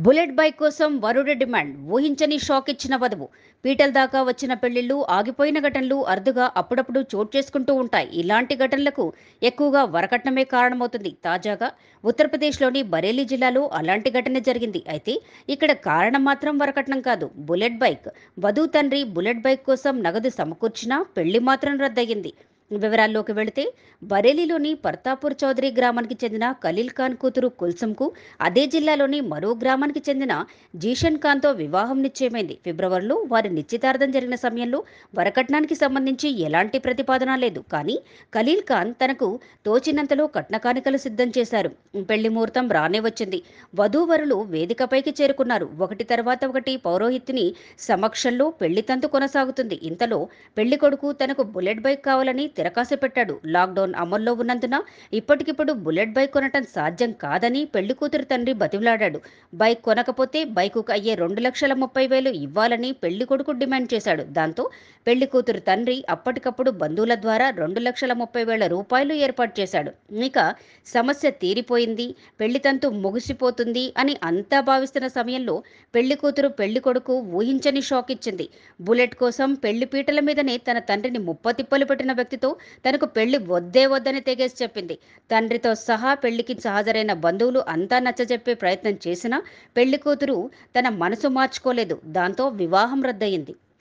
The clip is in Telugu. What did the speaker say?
బుల్లెట్ బైక్ కోసం వరుడి డిమాండ్ ఊహించని షాక్ ఇచ్చిన వధువు పీటల దాకా వచ్చిన పెళ్లిళ్లు ఆగిపోయిన ఘటనలు అరుదుగా అప్పుడప్పుడు చోటు చేసుకుంటూ ఉంటాయి ఇలాంటి ఘటనలకు ఎక్కువగా వరకట్నమే కారణమవుతుంది తాజాగా ఉత్తరప్రదేశ్లోని బరేలీ జిల్లాలో అలాంటి ఘటన జరిగింది అయితే ఇక్కడ కారణం మాత్రం వరకట్నం కాదు బుల్లెట్ బైక్ వధువు తండ్రి బుల్లెట్ బైక్ కోసం నగదు సమకూర్చినా పెళ్లి మాత్రం రద్దయింది వివరాల్లోకి వెళితే బరేలీలోని పర్తాపూర్ చౌదరి గ్రామానికి చెందిన ఖలీల్ ఖాన్ కూతురు కుల్సంకు అదే జిల్లాలోని మరో గ్రామానికి చెందిన జీషన్ ఖాన్తో వివాహం నిశ్చయమైంది ఫిబ్రవరిలో వారి నిశ్చితార్థం జరిగిన సమయంలో వరకట్నానికి సంబంధించి ఎలాంటి ప్రతిపాదన లేదు కానీ ఖలీల్ ఖాన్ తనకు తోచినంతలో కట్న కానుకలు సిద్ధం చేశారు పెళ్లి ముహూర్తం రానే వచ్చింది వధూవరులు వేదికపైకి చేరుకున్నారు ఒకటి తర్వాత ఒకటి పౌరోహిత్యుని సమక్షంలో పెళ్లి తంతు కొనసాగుతుంది ఇంతలో పెళ్లి కొడుకు తనకు బుల్లెట్ బైక్ కావాలని తిరకాసు పెట్టాడు లాక్డౌన్ అమల్లో ఉన్నందున ఇప్పటికిప్పుడు బుల్లెట్ బైక్ కొనటం సాధ్యం కాదని పెళ్లి కూతురు తండ్రి బతిమలాడాడు బైక్ కొనకపోతే బైకుకు అయ్యే రెండు లక్షల ముప్పై వేలు ఇవ్వాలని పెళ్లి కొడుకు డిమాండ్ చేశాడు దాంతో పెళ్లి కూతురు తండ్రి అప్పటికప్పుడు బంధువుల ద్వారా రెండు లక్షల ముప్పై వేల రూపాయలు ఏర్పాటు చేశాడు ఇక సమస్య తీరిపోయింది పెళ్లి తంతు ముగిసిపోతుంది అని అంతా భావిస్తున్న సమయంలో పెళ్లి కూతురు పెళ్లి కొడుకు ఊహించని షాక్ ఇచ్చింది బుల్లెట్ కోసం పెళ్లి పీటల మీదనే తన తండ్రిని ముప్పతిప్పలు పెట్టిన వ్యక్తితో తనకు పెళ్లి వద్దే వద్దని తెగేసి చెప్పింది తండ్రితో సహా పెళ్లికి హాజరైన బంధువులు అంతా నచ్చజెప్పే ప్రయత్నం చేసినా పెళ్లి కూతురు తన మనసు మార్చుకోలేదు దాంతో వివాహం రద్దయింది